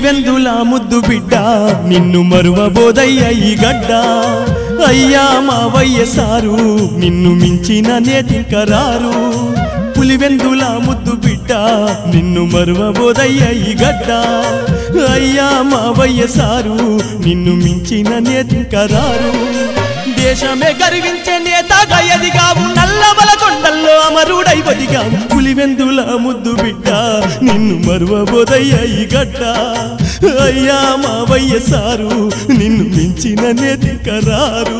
పులివెందుల ముద్దు బిడ్డ నిన్ను మరువబోదయ్య ఈ గడ్డ అయ్యా మావయ్య సారు నిన్ను మించిన నేతికరారు పులివెందుల ముద్దు బిడ్డ నిన్ను మరువబోదయ్య ఈ గడ్డ అయ్యా మావయ్య సారు నిన్ను మించిన నేతికరారు దేశమే గర్వించే నేతగా ఎదిగావు నల్లమల కొండల్లో అమరుడై బతిగావు పులివెందుల ముద్దు బిడ్డ నిన్ను మరువబోదయ్య ఈ గడ్డ అయ్యా మావయ్య సారు నిన్ను మించిన నెతికరారు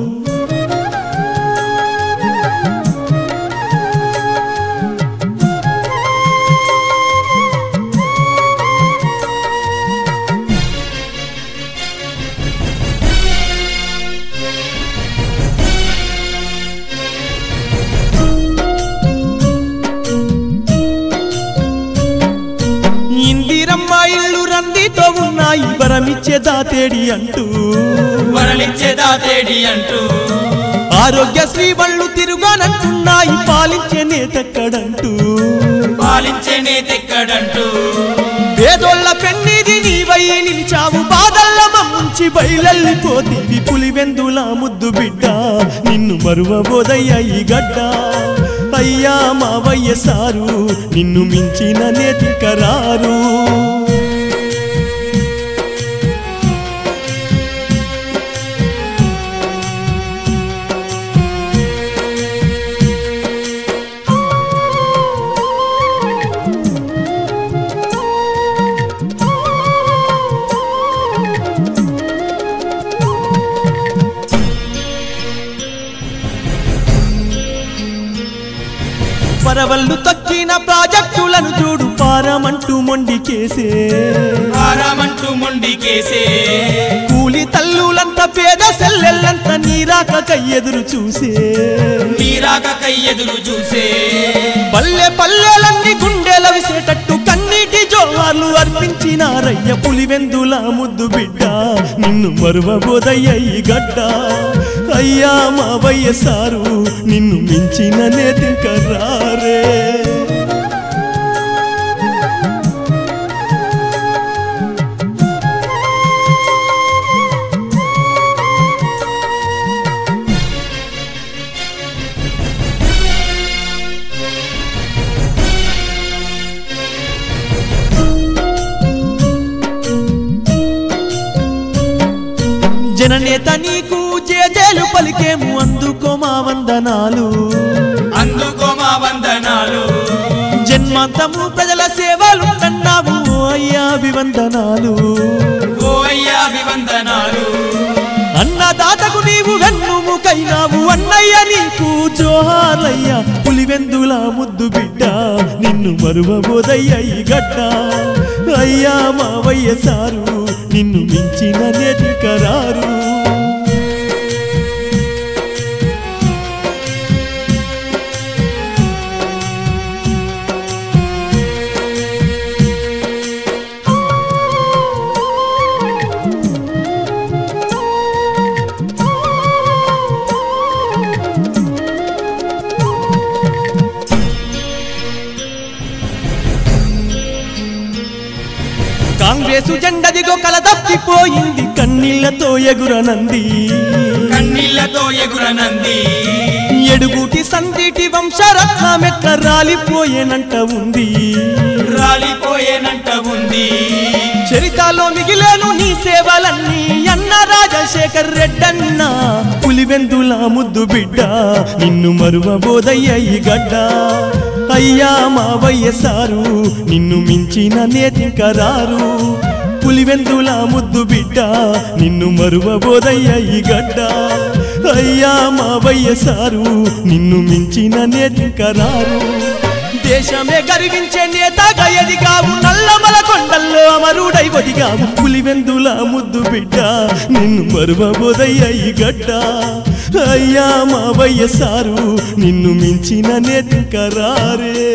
ఇందిరమ్మ ఇల్లు రందితో ఉన్నాయి వరమిచ్చే దాతేడి అంటూ వరలిచ్చే దాతేడి అంటూ ఆరోగ్య శ్రీ బళ్ళు తిరుగానంటున్నాయి పాలించే నేతక్కడంటూ పాలించే నేతెక్కడంటూ పేదోళ్ళ పెన్నిది నీవై నిలిచావు బాధల్ల మమ్ముంచి బయలెళ్ళిపోతీవి పులివెందుల ముద్దు బిడ్డ నిన్ను మరువబోదయ్య ఈ గడ్డ అయ్యా మావయ్య సారు నిన్ను మించిన నేతికరారు పరవళ్ళు తక్కిన ప్రాజెక్టులను చూడు పారమంటూ మొండికేసే ఆరామంటూ మొండికేసే కూలి తల్లులంతా పేద సెల్లెళ్ళంతా నీరాక ఎదురు చూసే నీరాకకై ఎదురు చూసే పల్లె పల్లెలన్నీ గుండెల విసేటట్టు కన్నీటి జోహార్లు అర్పించినారయ్య పులివెందుల ముద్దు బిడ్డ నిన్ను మరువబోదయ్య ఈ గడ్డ అయ్యా మావయ్య సారు నిన్ను మించిన నేతికరారే జననేత నీకు జేజేలు పలికేము అందుకో మా వందనాలు అందుకో మా వందనాలు జన్మాంతము ప్రజల సేవలు కన్నావు ఓ అయ్యా అభివందనాలు ఓ అయ్యా అభివందనాలు అన్నదాతకు నీవు వెన్నుముకైనావు అన్నయ్య నీకు జోహార్లయ్యా పులివెందుల ముద్దు బిడ్డ నిన్ను మరువబోదయ్య ఈ గడ్డ అయ్యా మావయ్య సారు నిన్ను మించిన నెతికరారు కాంగ్రెసు జెండదిగో కల తప్పిపోయింది కన్నీళ్లతో ఎగురనంది కన్నీళ్లతో ఎగురనంది ఎడుగుటి సందిటి వంశరత్నమెట్ల రాలిపోయేనంట ఉంది రాలిపోయేనంట ఉంది చరితాలో మిగిలేను నీ సేవలన్నీ అన్న రాజశేఖర్ రెడ్డన్న పులివెందుల ముద్దు బిడ్డ నిన్ను మరువబోదయ్య ఈ గడ్డ అయ్యా మావయ్య సారు నిన్ను మించిన నేతికరారు పులివెందుల ముద్దు బిడ్డ నిన్ను మరువబోదయ్య ఈ గడ్డ అయ్యా మావయ్య సారు నిన్ను మించిన నేతికరారు దేశమే గర్వించే నేతగా ఎదిగావు నల్లమల కొండల్లో అమరుడై ఒదిగావు పులివెందుల ముద్దు బిడ్డ నిన్ను మరువబోదయ్య ఈ గడ్డ అయ్యా మావయ్య సారు నిన్ను మించిన నెతికరారే